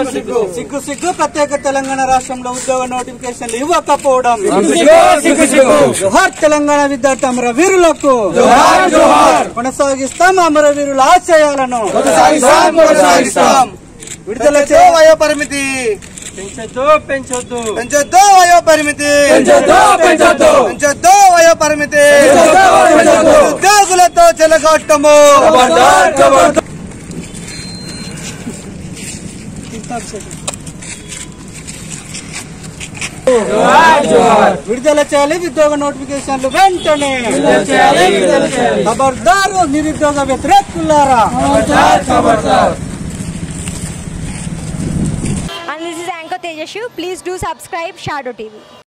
సిగ్గు సిగ్గు ప్రత్యేక తెలంగాణ రాష్ట్రంలో ఉద్యోగ నోటిఫికేషన్లు ఇవ్వకపోవడం జోహార్ తెలంగాణ విద్యార్థి అమరవీరులకు కొనసాగిస్తాం అమరవీరుల ఆశయాలను విడుదల చే వయో పరిమితి పెంచొద్దు పెంచొద్దు పెంచొద్దు వయో పరిమితి పెంచొద్దు వయో పరిమితి ఉద్యోగులతో చెలగొట్టము విడుదల చేయాలి ఉద్యోగ నోటిఫికేషన్లు వెంటనే ఖబర్దారు నిరుద్యోగ వ్యతిరేకులారా And this is Anchor Tejashu. Please do subscribe Shadow TV.